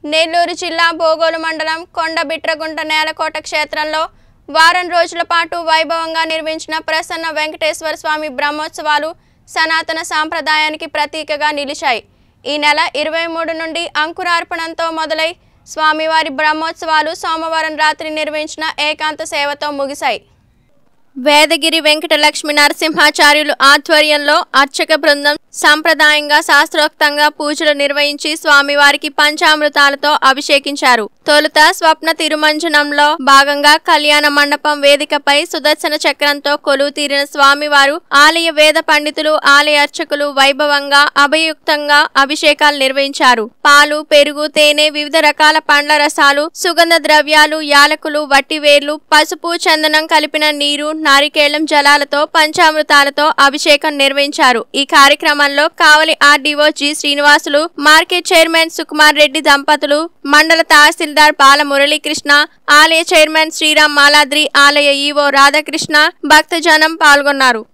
నెల్లూరు జిల్లా బోగోలు మండలం కొండబిట్రగుంట నేలకోట క్షేత్రంలో వారం రోజుల పాటు వైభవంగా నిర్మించిన ప్రసన్న వెంకటేశ్వర స్వామి బ్రహ్మోత్సవాలు సనాతన సాంప్రదాయానికి ప్రతీకగా నిలిచాయి ఈ నెల ఇరవై మూడు నుండి అంకురార్పణంతో మొదలై స్వామివారి బ్రహ్మోత్సవాలు సోమవారం రాత్రి నిర్వహించిన ఏకాంత సేవతో ముగిశాయి వేదగిరి వెంకట లక్ష్మీ నరసింహాచార్యులు ఆధ్వర్యంలో అర్చక బృందం సాంప్రదాయంగా శాస్త్రోక్తంగా పూజలు నిర్వహించి స్వామివారికి పంచామృతాలతో అభిషేకించారు తొలుత స్వప్న తిరుమంజనంలో భాగంగా కళ్యాణ మండపం వేదికపై సుదర్శన చక్రంతో కొలువు తీరిన స్వామివారు ఆలయ వేద పండితులు ఆలయ అర్చకులు వైభవంగా అభయుక్తంగా అభిషేకాలు నిర్వహించారు పాలు పెరుగు తేనె వివిధ రకాల పండ్ల రసాలు సుగంధ ద్రవ్యాలు యాలకులు వట్టివేర్లు పసుపు చందనం కలిపిన నీరు నారికేళం జలాలతో పంచామృతాలతో అభిషేకం నిర్వహించారు ఈ కార్యక్రమంలో Kavali RDO G Srinivasulu market chairman Sukumar Reddy దంపతులు మండల తహసీల్దార్ బాల మురళీకృష్ణ ఆలయ చైర్మన్ శ్రీరామ్ మాలాద్రి ఆలయ ఈవో రాధాకృష్ణ భక్తజనం పాల్గొన్నారు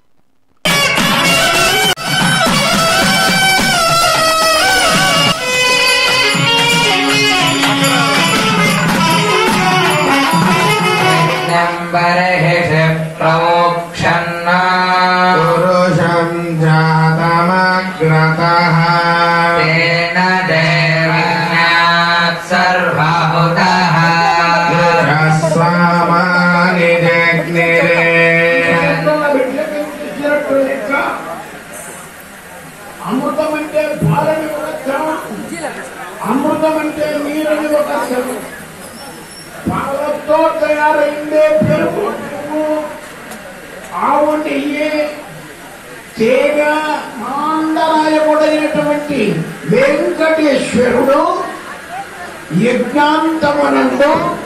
నంబరహిష ప్రమోక్షన్న పురుషం జాతమగ్రతః తేన దేవజ్ఞాత్ సర్వభూతః రస్వామాని జగ్నిరే అమృతం అంటే పాలని ఒక శ్రమ అమృతం అంటే నీరని ఒక శ్రమ పాలతో తయారైందే పెరుగు నువ్వు ఆవు నెయ్యి తేగ మాండరాయకుడైనటువంటి వెంకటేశ్వరుడు యజ్ఞాంతమనంలో